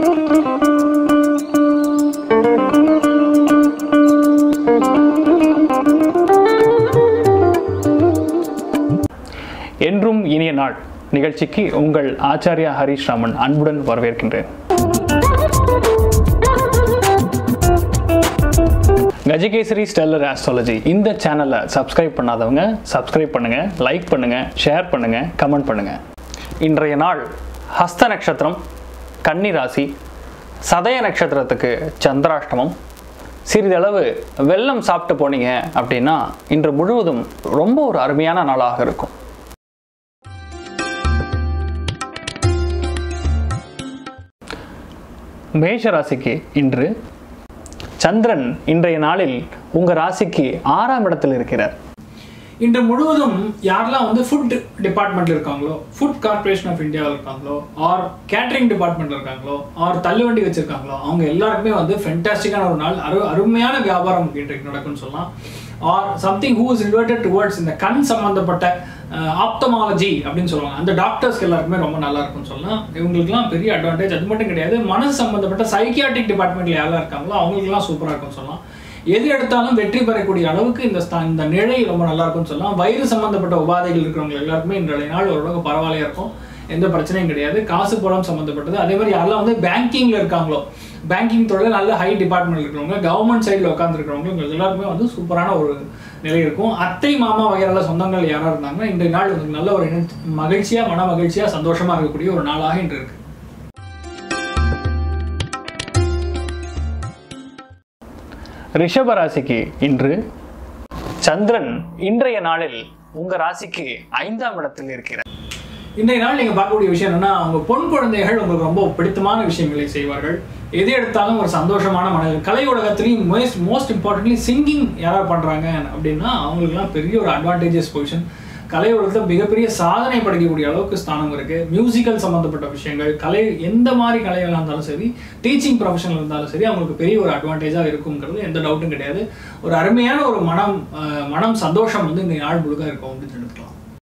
என்றும் இனிய நாள் நிகழ்ச்சிக்கு உங்கள் ஆச்சாரியா ஹரீஷ் ராமன் அன்புடன் வரவேற்கின்றேன் கஜகேசரி ஸ்டெல்லர் ஆஸ்ட்ராலஜி இந்த சேனலை சப்ஸ்கிரைப் பண்ணாதவங்க சப்ஸ்கிரைப் பண்ணுங்க லைக் பண்ணுங்க ஷேர் பண்ணுங்க கமெண்ட் பண்ணுங்க இன்றைய நாள் ஹஸ்த நட்சத்திரம் கன்னி ராசி சதய நட்சத்திரத்துக்கு சந்திராஷ்டமம் சிறிதளவு வெல்லம் சாப்பிட்டு போனீங்க அப்படின்னா இன்று முழுவதும் ரொம்ப ஒரு அருமையான நாளாக இருக்கும் மேஷ ராசிக்கு இன்று சந்திரன் இன்றைய நாளில் உங்க ராசிக்கு ஆறாம் இடத்தில் இருக்கிறார் இன்று முழுவதும் யாரெல்லாம் வந்து ஃபுட் டிபார்ட்மெண்ட்ல இருக்காங்களோ ஃபுட் கார்ப்பரேஷன் ஆஃப் இந்தியாவில் இருக்காங்களோ ஆர் கேட்டரிங் டிபார்ட்மெண்ட்ல இருக்காங்களோ ஆர் தள்ளுவண்டி வச்சிருக்காங்களோ அவங்க எல்லாருக்குமே வந்து ஃபென்டாஸ்டிக்கான ஒரு நாள் அரு அருமையான வியாபாரம் இன்றைக்கு நடக்கும்னு சொல்லலாம் or something who is related towards இந்த கண் சம்பந்தப்பட்ட ஆப்தமாலஜி அப்படின்னு சொல்லுவாங்க அந்த டாக்டர்ஸ்க்கு எல்லாருக்குமே ரொம்ப நல்லா இருக்கும்னு சொல்லலாம் இவங்களுக்குலாம் பெரிய அட்வான்டேஜ் அது மட்டும் கிடையாது மனசு சம்பந்தப்பட்ட சைக்கியாட்ரிக் டிபார்ட்மெண்ட்ல யாரெல்லாம் இருக்காங்களோ அவங்களுக்குலாம் சூப்பராக இருக்கும்னு சொல்லலாம் எது எடுத்தாலும் வெற்றி பெறக்கூடிய அளவுக்கு இந்த ஸ்தா- இந்த நிலை ரொம்ப நல்லா இருக்கும்னு சொல்லலாம் வயிறு சம்பந்தப்பட்ட உபாதைகள் இருக்கிறவங்க எல்லாருக்குமே இன்றைய நாள் ஓரளவுக்கு பரவாயில்லையா இருக்கும் எந்த பிரச்சனையும் கிடையாது காசு பணம் சம்மந்தப்பட்டது அதே மாதிரி யாரெல்லாம் வந்து பேங்கிங்ல இருக்காங்களோ பேங்கிங் தொழில் நல்ல ஹை டிபார்ட்மெண்ட் இருக்கிறவங்க கவர்மெண்ட் சைடில் உட்காந்துருக்கிறவங்க இவங்க எல்லாருக்குமே வந்து சூப்பரான ஒரு நிலை இருக்கும் அத்தை மாமா வகையான சொந்தங்கள் யாராக இருந்தாங்கன்னா இன்றைய நாள் உங்களுக்கு நல்ல ஒரு இணை- மகிழ்ச்சியா மன மகிழ்ச்சியா சந்தோஷமா இருக்கக்கூடிய ஒரு நாளாக இன்று இருக்கு ரிஷப ராசிக்கு இன்று சந்திரன் இன்றைய நாளில் உங்க ராசிக்கு ஐந்தாம் இடத்தில் இருக்கிறார் இன்றைய நாள் நீங்க பார்க்கக்கூடிய விஷயம் என்னன்னா அவங்க பொன் குழந்தைகள் உங்களுக்கு ரொம்ப பிடித்தமான விஷயங்களை செய்வார்கள் எது எடுத்தாலும் ஒரு சந்தோஷமான மனதில் கலை உலகத்திலையும் மோஸ்ட் மோஸ்ட் இம்பார்ட்டன்ட்லி சிங்கிங் யாராவது பண்றாங்க அப்படின்னா அவங்களுக்குலாம் பெரிய ஒரு அட்வான்டேஜஸ் பொசிஷன் கலை உலகத்தில் மிகப்பெரிய சாதனை படைக்கக்கூடிய அளவுக்கு ஸ்தானம் இருக்கு மியூசிக்கல் சம்பந்தப்பட்ட விஷயங்கள் கலை எந்த மாதிரி கலைகளாக இருந்தாலும் சரி டீச்சிங் ப்ரொஃபஷனல் இருந்தாலும் சரி அவங்களுக்கு பெரிய ஒரு அட்வான்டேஜாக இருக்குங்கிறது எந்த டவுட்டும் கிடையாது ஒரு அருமையான ஒரு மனம் அஹ், மனம் சந்தோஷம் வந்து இந்த நாள் முழுக்க இருக்கும் அப்படின்னு எடுத்துக்கலாம்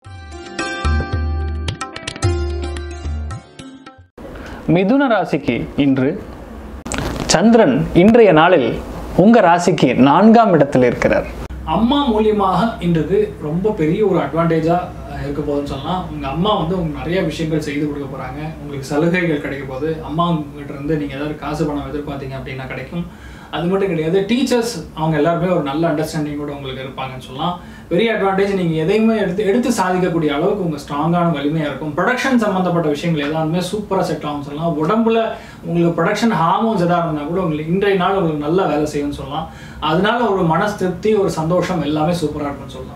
மிதுன ராசிக்கு இன்று சந்திரன் இன்றைய நாளில் உங்க ராசிக்கு நான்காம் இடத்தில் இருக்கிறார் அம்மா மூலியமாக இன்றது ரொம்ப பெரிய ஒரு அட்வான்டேஜாக இருக்க போகுதுன்னு சொல்லலாம் உங்கள் அம்மா வந்து உங்களுக்கு நிறைய விஷயங்கள் செய்து கொடுக்க போகிறாங்க உங்களுக்கு சலுகைகள் கிடைக்க போகுது அம்மா கிட்ட இருந்து நீங்கள் ஏதாவது காசு பணம் எதிர்பார்த்தீங்க அப்படின்னா கிடைக்கும் அது மட்டும் கிடையாது டீச்சர்ஸ் அவங்க எல்லாருமே ஒரு நல்ல அண்டர்ஸ்டாண்டிங்கோட உங்களுக்கு இருப்பாங்கன்னு சொல்லலாம் பெரிய அட்வான்டேஜ் நீங்கள் எதையுமே எடுத்து எடுத்து சாதிக்கக்கூடிய அளவுக்கு உங்கள் ஸ்ட்ராங்கான வலிமையாக இருக்கும் ப்ரொடக்ஷன் சம்மந்தப்பட்ட விஷயங்கள் எல்லாமே சூப்பராக செட் ஆகும் சொல்லலாம் உடம்புல உங்களுக்கு ப்ரொடக்ஷன் ஹார்மோன்ஸ் எதாக இருந்தால் கூட உங்களுக்கு இன்றைய நாள் உங்களுக்கு நல்லா வேலை செய்யும்னு சொல்லலாம் அதனால ஒரு மனசு திருப்தி ஒரு சந்தோஷம் எல்லாமே சூப்பராக இருக்கும்னு சொல்லலாம்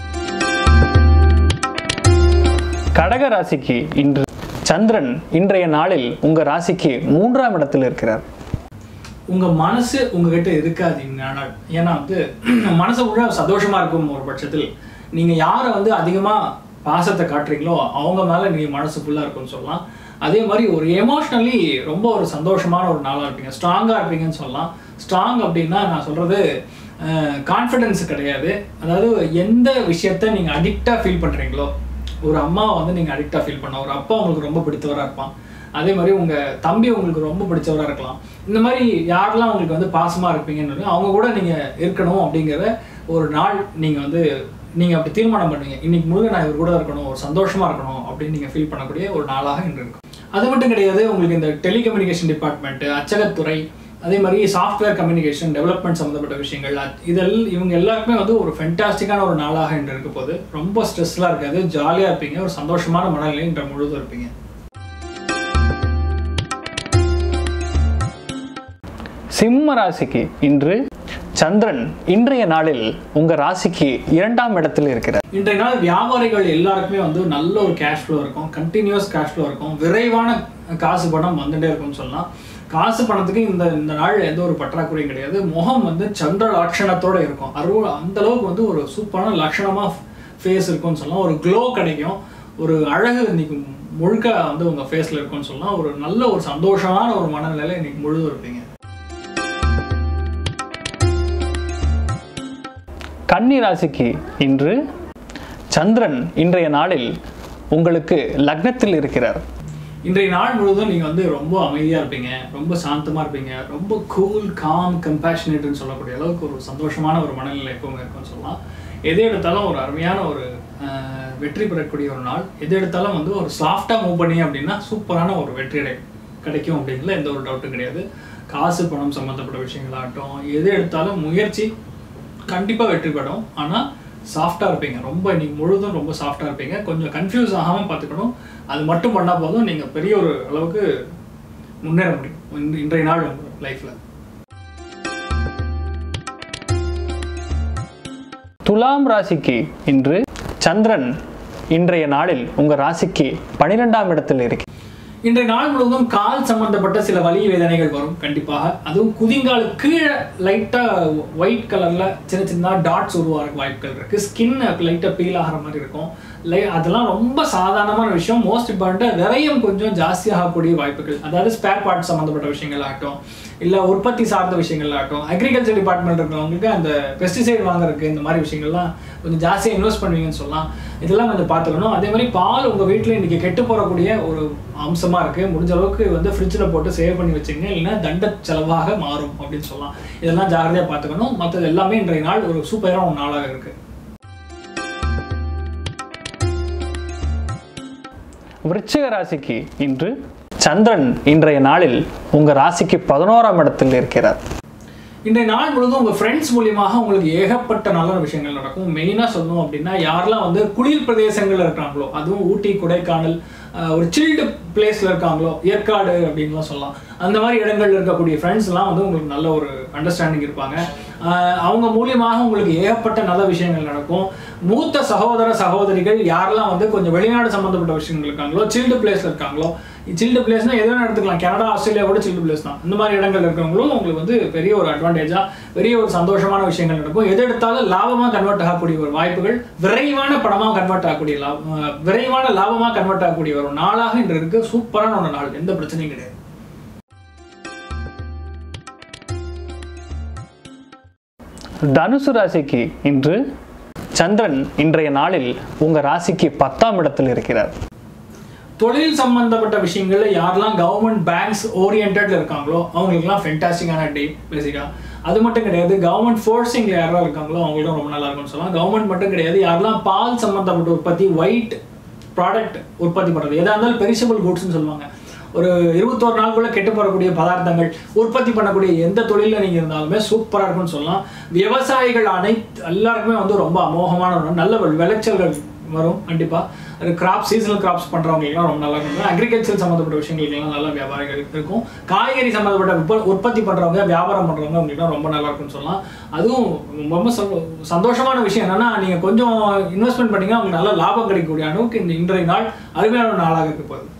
கடக ராசிக்கு இன்று சந்திரன் இன்றைய நாளில் உங்க ராசிக்கு மூன்றாம் இடத்தில் இருக்கிறார் உங்க மனசு உங்ககிட்ட இருக்காது இந்த நாள் ஏன்னா வந்து மனசு உள்ள சந்தோஷமா இருக்கும் ஒரு பட்சத்தில் நீங்க யாரை வந்து அதிகமா பாசத்தை காட்டுறீங்களோ அவங்க மேல நீங்க மனசு ஃபுல்லா இருக்கும்னு சொல்லலாம் அதே மாதிரி ஒரு எமோஷ்னலி ரொம்ப ஒரு சந்தோஷமான ஒரு நாளா இருப்பீங்க ஸ்ட்ராங்கா இருப்பீங்கன்னு சொல்லலாம் ஸ்ட்ராங் அப்படின்னா நான் சொல்றது கான்ஃபிடென்ஸ் கிடையாது அதாவது எந்த விஷயத்த நீங்க அடிக்டா ஃபீல் பண்றீங்களோ ஒரு அம்மாவை வந்து நீங்க அடிக்டா ஃபீல் பண்ண ஒரு அப்பா உங்களுக்கு ரொம்ப பிடித்தவரா இருப்பான் அதே மாதிரி உங்க தம்பி உங்களுக்கு ரொம்ப பிடிச்சவரா இருக்கலாம் இந்த மாதிரி யாரெல்லாம் உங்களுக்கு வந்து பாசமா இருப்பீங்கன்னு அவங்க கூட நீங்க இருக்கணும் அப்படிங்கிற ஒரு நாள் நீங்க வந்து நீங்க அப்படி தீர்மானம் பண்ணுவீங்க இன்னைக்கு முழுக்க நான் இவர் கூட இருக்கணும் ஒரு சந்தோஷமா இருக்கணும் அப்படின்னு நீங்க ஃபீல் பண்ணக்கூடிய ஒரு நாளாக இன்று இருக்கும் அது மட்டும் கிடையாது உங்களுக்கு இந்த டெலிகம்யூனிகேஷன் டிபார்ட்மெண்ட் அச்சகத்துறை அதே மாதிரி சாஃப்ட்வேர் கம்யூனிகேஷன் டெவலப்மெண்ட் சம்மந்தப்பட்ட விஷயங்கள் அத்- இதெல் இவங்க எல்லாருக்குமே வந்து ஒரு ஃபென்டாஸ்டிக்கான ஒரு நாளாக இன்று இருக்க போது ரொம்ப ஸ்ட்ரெஸ்லாம் இருக்காது ஜாலியாக இருப்பீங்க ஒரு சந்தோஷமான மனநிலை இன்று முழுவதும் இருப்பீங்க சிம்ம ராசிக்கு இன்று சந்திரன் இன்றைய நாளில் உங்க ராசிக்கு இரண்டாம் இடத்தில் இருக்கிறார் இன்றைய நாள் வியாபாரிகள் எல்லாருக்குமே வந்து நல்ல ஒரு கேஷ் ஃப்ளோ இருக்கும் கண்டினியூஸ் கேஷ் ஃப்ளோ இருக்கும் விரைவான காசு பணம் வந்துட்டே இருக்கும்னு சொல்லலாம் காசு பணத்துக்கு இந்த இந்த நாள் எந்த ஒரு பற்றாக்குறையும் கிடையாது முகம் வந்து சந்திர லட்சணத்தோட இருக்கும் அருவ அந்த அளவுக்கு வந்து ஒரு சூப்பரான லட்சணமா ஃபேஸ் இருக்கும்னு சொல்லலாம் ஒரு க்ளோ கிடைக்கும் ஒரு அழகு இன்னைக்கு முழுக்க வந்து உங்க ஃபேஸ்ல இருக்கும்னு சொல்லலாம் ஒரு நல்ல ஒரு சந்தோஷமான ஒரு மனநிலையில இன்னைக்கு முழுதும் இருப்பீங்க கன்னி ராசிக்கு இன்று சந்திரன் இன்றைய நாளில் உங்களுக்கு லக்னத்தில் இருக்கிறார் இன்றைய நாள் முழுவதும் நீங்கள் வந்து ரொம்ப அமைதியாக இருப்பீங்க ரொம்ப சாந்தமாக இருப்பீங்க ரொம்ப கூல் காம் கம்பேஷனேட்னு சொல்லக்கூடிய அளவுக்கு ஒரு சந்தோஷமான ஒரு மனநிலை எப்பவுமே இருக்கும்னு சொல்லலாம் எது எடுத்தாலும் ஒரு அருமையான ஒரு ஆஹ், வெற்றி பெறக்கூடிய ஒரு நாள் எது எடுத்தாலும் வந்து ஒரு சாஃப்டாக மூவ் பண்ணி அப்படின்னா சூப்பரான ஒரு வெற்றி அடை கிடைக்கும் அப்படிங்கிறதுல எந்த ஒரு டவுட்டும் கிடையாது காசு பணம் சம்மந்தப்பட்ட விஷயங்களாகட்டும் எது எடுத்தாலும் முயற்சி கண்டிப்பாக வெற்றி பெறும் ஆனால் சாஃப்டாக இருப்பீங்க ரொம்ப இன்னைக்கு முழுதும் ரொம்ப சாஃப்டாக இருப்பீங்க கொஞ்சம் கன்ஃபியூஸ் ஆகாமல் பார்த்துக்கணும் அது மட்டும் பண்ணால் போதும் நீங்கள் பெரிய ஒரு அளவுக்கு முன்னேற முடியும் இந்த- இன்றைய நாள் லைஃப்பில் துலாம் ராசிக்கு இன்று சந்திரன் இன்றைய நாளில் உங்க ராசிக்கு பனிரெண்டாம் இடத்தில் இருக்கு இன்றைய நாள் முழுவதும் கால் சம்பந்தப்பட்ட சில வலி வேதனைகள் வரும் கண்டிப்பாக அதுவும் குதிங்கால் கீழே லைட்டாக ஒயிட் கலரில் சின்ன சின்ன டாட்ஸ் உருவாக வாய்ப்புகள் இருக்குது ஸ்கின் லைட்டாக பீல் ஆகிற மாதிரி இருக்கும் லை அதெல்லாம் ரொம்ப சாதாரணமான விஷயம் மோஸ்ட் இம்பார்ட்டண்ட்டாக விரயம் கொஞ்சம் ஜாஸ்தியாகக்கூடிய வாய்ப்புகள் அதாவது ஸ்பேர் பார்ட் சம்மந்தப்பட்ட விஷயங்கள் ஆகட்டும் இல்லை உற்பத்தி சார்ந்த விஷயங்கள் ஆகட்டும் அக்ரிகல்ச்சர் டிபார்ட்மெண்ட் இருக்கிறவங்களுக்கு அந்த பெஸ்டிசைட் வாங்குறதுக்கு இந்த மாதிரி விஷயங்கள்லாம் கொஞ்சம் ஜாஸ்தியாக இன்வெஸ்ட் பண்ணுவீங்கன்னு சொல்லலாம் இதெல்லாம் கொஞ்சம் பார்த்துக்கணும் அதே மாதிரி பால் உங்கள் வீட்டில் இன்றைக்கி கெட்டு போகக்கூடிய ஒரு அம்சமாக இருக்குது முடிஞ்ச அளவுக்கு வந்து ஃப்ரிட்ஜில் போட்டு சேவ் பண்ணி வச்சுங்க இல்லைன்னா தண்ட செலவாக மாறும் அப்படின்னு சொல்லலாம் இதெல்லாம் ஜாகிரதையாக பார்த்துக்கணும் மற்றது எல்லாமே இன்றைய நாள் ஒரு சூப்பரான ஒரு நாளாக இருக்குது விருச்சிக ராசிக்கு இன்று சந்திரன் இன்றைய நாளில் உங்க ராசிக்கு பதினோராம் இடத்தில் இருக்கிறார் இன்றைய நாள் முழுவதும் உங்கள் ஃப்ரெண்ட்ஸ் மூலியமாக உங்களுக்கு ஏகப்பட்ட நல்ல விஷயங்கள் நடக்கும் மெயினாக சொல்லணும் அப்படின்னா யாரெல்லாம் வந்து குளிர் பிரதேசங்கள்ல இருக்காங்களோ அதுவும் ஊட்டி கொடைக்கானல் ஆஹ், ஒரு சில்டு பிளேஸில் இருக்காங்களோ ஏற்காடு அப்படின்லாம் சொல்லலாம் அந்த மாதிரி இடங்கள்ல இருக்கக்கூடிய ஃப்ரெண்ட்ஸ்லாம் வந்து உங்களுக்கு நல்ல ஒரு அண்டர்ஸ்டாண்டிங் இருப்பாங்க ஆஹ், அவங்க மூலியமாக உங்களுக்கு ஏகப்பட்ட நல்ல விஷயங்கள் நடக்கும் மூத்த சகோதர சகோதரிகள் யாரெல்லாம் வந்து கொஞ்சம் வெளிநாடு சம்மந்தப்பட்ட விஷயங்கள் இருக்காங்களோ சில்டு பிளேஸ்ல இருக்காங்களோ சில்டு பிளேஸ்னா எது வேணா எடுத்துக்கலாம் கனடா ஆஸ்திரேலியா கூட சில்டு பிளேஸ் தான் இந்த மாதிரி இடங்கள் இருக்கிறவங்களும் உங்களுக்கு வந்து பெரிய ஒரு அட்வான்டேஜா பெரிய ஒரு சந்தோஷமான விஷயங்கள் நடக்கும் எது எடுத்தாலும் லாபமாக கன்வெர்ட் ஆகக்கூடிய ஒரு வாய்ப்புகள் விரைவான பணமாக கன்வெர்ட் ஆகக்கூடிய லாபம் அஹ் விரைவான லாபமாக கன்வெர்ட் ஆகக்கூடிய ஒரு நாளாக இன்று இருக்கு சூப்பரான ஒரு நாள் எந்த பிரச்சனையும் கிடையாது தனுசு ராசிக்கு இன்று சந்திரன் இன்றைய நாளில் உங்க ராசிக்கு பத்தாம் இடத்தில் இருக்கிறார் தொழில் சம்பந்தப்பட்ட விஷயங்கள்ல யாரெல்லாம் கவர்மெண்ட் பேங்க்ஸ் ஓரியன்டில் இருக்காங்களோ அவங்களுக்குலாம் ஃபென்டாஸ்டிக்கான டே பேசிக்கா அது மட்டும் கிடையாது கவர்மெண்ட் ஃபோர்ஸிங்ல யாரெல்லாம் இருக்காங்களோ அவங்களுக்கும் ரொம்ப நல்லா இருக்கும்னு சொல்லலாம் கவர்மெண்ட் மட்டும் கிடையாது யாரெல்லாம் பால் சம்பந்தப்பட்ட உற்பத்தி ஒயிட் ப்ராடக்ட் உற்பத்தி பண்றது எதா இருந்தாலும் பெரிசபிள் குட்ஸ்னு சொல்லுவாங்க ஒரு இருபத்தோரு நாளுக்குள்ள கெட்டு போகக்கூடிய பதார்த்தங்கள் உற்பத்தி பண்ணக்கூடிய எந்த தொழிலில் நீங்கள் இருந்தாலுமே சூப்பராக இருக்கும்னு சொல்லலாம் விவசாயிகள் அனைத்து எல்லாருக்குமே வந்து ரொம்ப அமோகமான ஒரு நல்ல வெ- விளைச்சல்கள் வரும் கண்டிப்பாக அது கிராப் சீசனல் கிராப்ஸ் பண்ணுறவங்களுக்குலாம் ரொம்ப நல்லா இருக்கும் அக்ரிகல்ச்சர் சம்மந்தப்பட்ட விஷயங்களுக்கெல்லாம் நல்ல வியாபாரிகள் இருக்கும் காய்கறி சம்மந்தப்பட்ட உற்ப- உற்பத்தி பண்ணுறவங்க வியாபாரம் பண்ணுறவங்க அவங்களுக்குலாம் ரொம்ப நல்லா இருக்கும்னு சொல்லலாம் அதுவும் ரொம்ப சந்தோ- சந்தோஷமான விஷயம் என்னன்னா நீங்கள் கொஞ்சம் இன்வெஸ்ட்மெண்ட் பண்ணீங்கன்னா உங்களுக்கு நல்ல லாபம் கிடைக்கக்கூடிய அளவுக்கு இந்த இன்றைய நாள் அருமையான ஒரு நாளாக இருக்க போகுது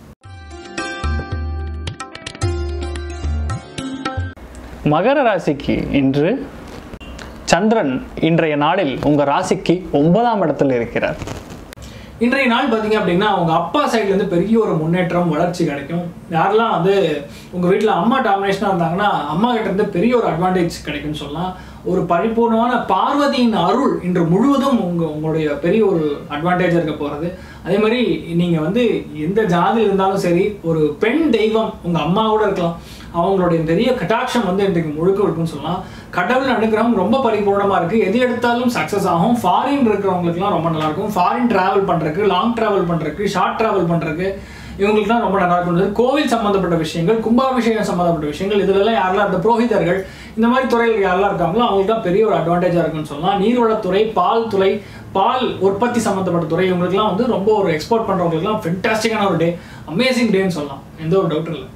மகர ராசிக்கு இன்று சந்திரன் இன்றைய நாளில் உங்க ராசிக்கு ஒன்பதாம் இடத்தில் இருக்கிறார் இன்றைய நாள் பார்த்தீங்க அப்படின்னா உங்க அப்பா சைடுல இருந்து பெரிய ஒரு முன்னேற்றம் வளர்ச்சி கிடைக்கும் யாரெல்லாம் வந்து உங்க வீட்டில் அம்மா டாமினேஷனாக இருந்தாங்கன்னா அம்மா கிட்ட இருந்து பெரிய ஒரு அட்வான்டேஜ் கிடைக்கும்னு சொல்லலாம் ஒரு பரிபூர்ணமான பார்வதியின் அருள் இன்று முழுவதும் உங்க உங்களுடைய பெரிய ஒரு அட்வான்டேஜ் இருக்க போகிறது அதே மாதிரி நீங்க வந்து எந்த ஜாதி இருந்தாலும் சரி ஒரு பெண் தெய்வம் உங்க அம்மா கூட இருக்கலாம் அவங்களுடைய பெரிய கட்டாட்சம் வந்து இன்றைக்கு முழுக்க இருக்குன்னு சொல்லலாம் கடவுள் அனுகிரகம் ரொம்ப பரிபூர்ணமா இருக்கு எது எடுத்தாலும் சக்ஸஸ் ஆகும் ஃபாரின் இருக்கிறவங்களுக்குலாம் ரொம்ப நல்லா இருக்கும் ஃபாரின் டிராவல் பண்றதுக்கு லாங் டிராவல் பண்றதுக்கு ஷார்ட் டிராவல் பண்றதுக்கு இவங்களுக்குலாம் ரொம்ப நல்லா இருக்கும் கோவில் சம்பந்தப்பட்ட விஷயங்கள் கும்பாபிஷேகம் சம்பந்தப்பட்ட விஷயங்கள் இதுலலாம் யாரெல்லாம் இந்த புரோகிதர்கள் இந்த மாதிரி துறைகள் யாரெல்லாம் இருக்காங்களோ அவங்களுக்கு தான் பெரிய ஒரு அட்வான்டேஜாக இருக்குன்னு சொல்லலாம் நீர்வளத்துறை பால் துறை பால் உற்பத்தி சம்பந்தப்பட்ட துறை இவங்களுக்குலாம் வந்து ரொம்ப ஒரு எக்ஸ்போர்ட் பண்றவங்களுக்குலாம் ஃபென்டாஸ்டிக்கான ஒரு டே அமேசிங் டேன்னு சொல்லலாம் எந்த ஒரு டவுட்டும் இல்லை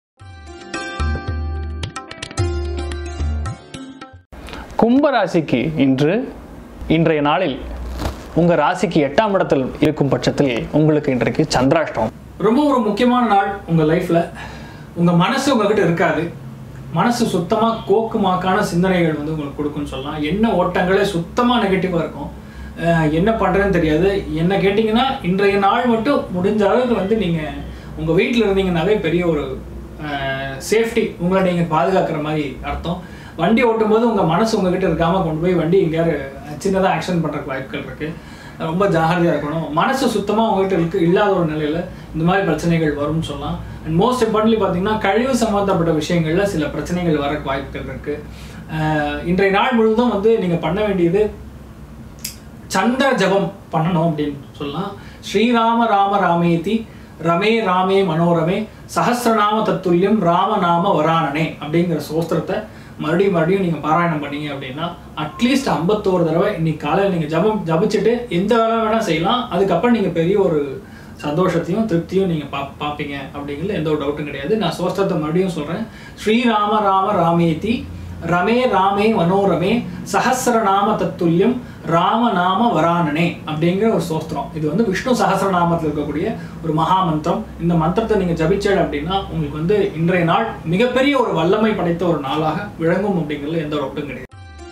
கும்ப ராசிக்கு இன்று இன்றைய நாளில் உங்க ராசிக்கு எட்டாம் இடத்தில் இருக்கும் பட்சத்தில் உங்களுக்கு இன்றைக்கு சந்திராஷ்டம் ரொம்ப ஒரு முக்கியமான நாள் உங்கள் லைஃப்பில் உங்கள் மனசு உங்ககிட்ட இருக்காது மனசு சுத்தமாக கோக்குமாக்கான சிந்தனைகள் வந்து உங்களுக்கு கொடுக்குன்னு சொல்லலாம் என்ன ஓட்டங்களே சுத்தமாக நெகட்டிவாக இருக்கும் அஹ் என்ன பண்ணுறதுன்னு தெரியாது என்ன கேட்டிங்கன்னா இன்றைய நாள் மட்டும் முடிஞ்ச அளவுக்கு வந்து நீங்கள் உங்கள் வீட்டில் இருந்தீங்கன்னாவே பெரிய ஒரு சேஃப்டி உங்களை நீங்கள் பாதுகாக்கிற மாதிரி அர்த்தம் வண்டி ஓட்டும்போது உங்கள் மனசு உங்ககிட்ட இருக்காமல் கொண்டு போய் வண்டி எங்கேயாவது சின்னதாக ஆக்சிடென்ட் பண்ணுறக்கு வாய்ப்புகள் இருக்குது ரொம்ப ஜாகிரதையா இருக்கணும் மனசு சுத்தமா உங்ககிட்ட இருக்கு இல்லாத ஒரு நிலையில இந்த மாதிரி பிரச்சனைகள் வரும்னு சொல்லலாம் அண்ட் மோஸ்ட் இம்பார்ட்லி பார்த்தீங்கன்னா கழிவு சம்பந்தப்பட்ட விஷயங்கள்ல சில பிரச்சனைகள் வர வாய்ப்புகள் இருக்கு அஹ் இன்றைய நாள் முழுவதும் வந்து நீங்க பண்ண வேண்டியது சந்திர ஜபம் பண்ணணும் அப்படின்னு சொல்லலாம் ஸ்ரீராம ராம ராமேதி ரமே ராமே மனோரமே சஹஸ்ரநாம தத்துல்யம் ராமநாம வரானனே அப்படிங்கிற சோஸ்திரத்தை மறுபடியும் மறுபடியும் நீங்கள் பாராயணம் பண்ணீங்க அப்படின்னா அட்லீஸ்ட் ஐம்பத்தோரு தடவை இன்னைக்கு காலையில் நீங்கள் ஜபம் ஜபிச்சுட்டு எந்த வேலை வேணால் செய்யலாம் அதுக்கப்புறம் நீங்கள் பெரிய ஒரு சந்தோஷத்தையும் திருப்தியும் நீங்கள் பா பார்ப்பீங்க அப்படிங்கிறது எந்த ஒரு டவுட்டும் கிடையாது நான் சோஸ்திரத்தை மறுபடியும் சொல்கிறேன் ஸ்ரீராம ராம ராமேதி ரமே ராமே மனோரமே சஹஸ்ரநாம தத்துல்யம் ராமநாம வரானனே அப்படிங்கிற ஒரு சோஸ்திரம் இது வந்து விஷ்ணு சஹஸ்ரநாமத்தில் இருக்கக்கூடிய ஒரு மகா மந்திரம் இந்த மந்திரத்தை நீங்க ஜபிச்சேன் அப்படின்னா உங்களுக்கு வந்து இன்றைய நாள் மிகப்பெரிய ஒரு வல்லமை படைத்த ஒரு நாளாக விளங்கும் அப்படிங்கிறதுல எந்த ஒரு ஒட்டும் கிடையாது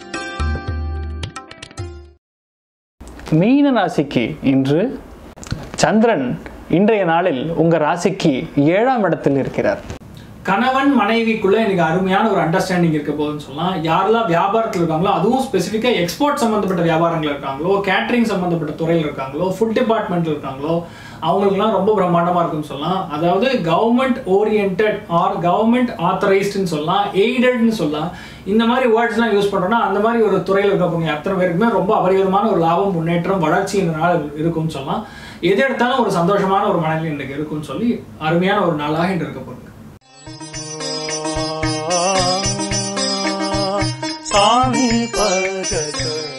மீன ராசிக்கு இன்று சந்திரன் இன்றைய நாளில் உங்க ராசிக்கு ஏழாம் இடத்தில் இருக்கிறார் கணவன் மனைவிக்குள்ள எனக்கு அருமையான ஒரு அண்டர்ஸ்டாண்டிங் இருக்க போகுதுன்னு சொல்லலாம் யாரெல்லாம் வியாபாரத்தில் இருக்காங்களோ அதுவும் ஸ்பெசிஃபிக்காக எக்ஸ்போர்ட் சம்மந்தப்பட்ட வியாபாரங்கள் இருக்காங்களோ கேட்டரிங் சம்மந்தப்பட்ட துறையில் இருக்காங்களோ ஃபுட் டிபார்ட்மெண்ட்ல இருக்காங்களோ அவங்களுக்குலாம் ரொம்ப பிரம்மாண்டமாக இருக்குன்னு சொல்லலாம் அதாவது கவர்மெண்ட் ஓரியன்ட் ஆர் கவர்மெண்ட் ஆத்தரைஸ்டுன்னு சொல்லலாம் எய்டட்னு சொல்லலாம் இந்த மாதிரி வேர்ட்ஸ்லாம் யூஸ் பண்ணுறோம்னா அந்த மாதிரி ஒரு துறையில் இருக்கக்கூடிய அத்தனை பேருக்குமே ரொம்ப அபரிவிதமான ஒரு லாபம் முன்னேற்றம் வளர்ச்சி இந்த நாள் இருக்கும்னு சொல்லலாம் எது எடுத்தாலும் ஒரு சந்தோஷமான ஒரு மனநிலை இன்றைக்கு இருக்கும்னு சொல்லி அருமையான ஒரு நாளாக இன்று இருக்க போகுது சாமி பகத